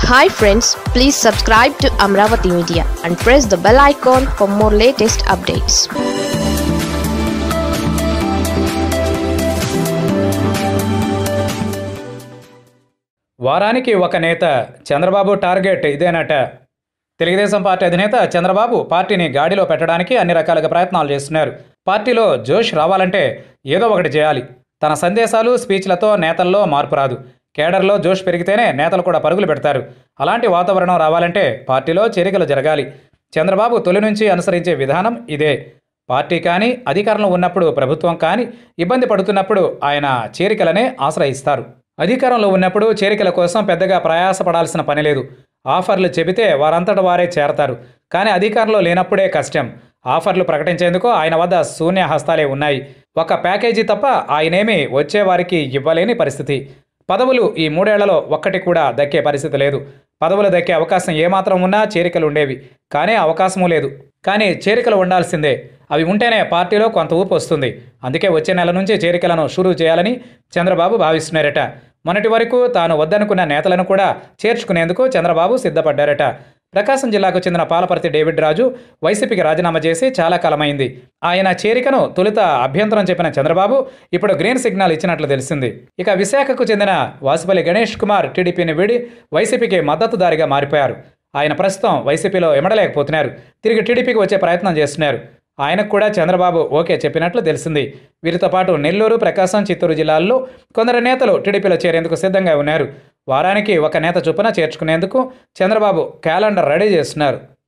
hi friends please subscribe to Amaravati media and press the bell icon for more latest updates వారానికి ఒక నేత Chandrababu target ఇదేనట Telugu Desam party అధినేత చంద్రబాబు పార్టీని గాడిలో పెట్టడానికి అన్ని రకాలుగా ప్రయత్నాలు చేస్తున్నారు పార్టీలో జోష్ రావాలంటే ఏదో ఒకటి చేయాలి తన సందేశాలు స్పీచ్లతో నేతల్లో మార్పు రాదు కేడర్లో జోష్ పెరిగితేనే నేతలు కూడా పరుగులు పెడతారు అలాంటి వాతావరణం రావాలంటే పార్టీలో చేరికలు జరగాలి చంద్రబాబు తొలి నుంచి అనుసరించే విధానం ఇదే పార్టీ కానీ అధికారంలో ఉన్నప్పుడు ప్రభుత్వం కానీ ఇబ్బంది పడుతున్నప్పుడు ఆయన చేరికలనే ఆశ్రయిస్తారు అధికారంలో ఉన్నప్పుడు చేరికల కోసం పెద్దగా ప్రయాసపడాల్సిన పని లేదు ఆఫర్లు చెబితే వారంతట వారే చేరతారు కానీ అధికారంలో లేనప్పుడే కష్టం ఆఫర్లు ప్రకటించేందుకు ఆయన వద్ద శూన్య హస్తాలే ఉన్నాయి ఒక ప్యాకేజీ తప్ప ఆయనేమీ వచ్చేవారికి ఇవ్వలేని పరిస్థితి పదవులు ఈ మూడేళ్లలో ఒక్కటి కూడా దక్కే పరిస్థితి లేదు పదవులు దక్కే అవకాశం ఏమాత్రం ఉన్నా చేరికలు ఉండేవి కానీ అవకాశమూ లేదు కానీ చేరికలు ఉండాల్సిందే అవి ఉంటేనే పార్టీలో కొంత ఊపు వస్తుంది అందుకే వచ్చే నెల నుంచి చేరికలను షురూ చేయాలని చంద్రబాబు భావిస్తున్నారట మొన్నటి వరకు తాను వద్దనుకున్న నేతలను కూడా చేర్చుకునేందుకు చంద్రబాబు సిద్ధపడ్డారట ప్రకాశం జిల్లాకు చెందిన పాలపర్తి డేవిడ్ రాజు వైసీపీకి రాజీనామా చేసి చాలా కాలమైంది ఆయన చేరికను తొలుత అభ్యంతరం చెప్పిన చంద్రబాబు ఇప్పుడు గ్రీన్ సిగ్నల్ ఇచ్చినట్లు తెలిసింది ఇక విశాఖకు చెందిన వాసుపల్లి గణేష్ కుమార్ టీడీపీని వీడి వైసీపీకి మద్దతుదారిగా మారిపోయారు ఆయన ప్రస్తుతం వైసీపీలో ఎమడలేకపోతున్నారు తిరిగి టీడీపీకి వచ్చే ప్రయత్నం చేస్తున్నారు ఆయనకు కూడా చంద్రబాబు ఓకే చెప్పినట్లు తెలిసింది వీరితో పాటు నెల్లూరు ప్రకాశం చిత్తూరు జిల్లాల్లో కొందరు నేతలు టీడీపీలో చేరేందుకు సిద్ధంగా ఉన్నారు వారానికి ఒక నేత చొప్పున చేర్చుకునేందుకు చంద్రబాబు క్యాలెండర్ రెడీ చేస్తున్నారు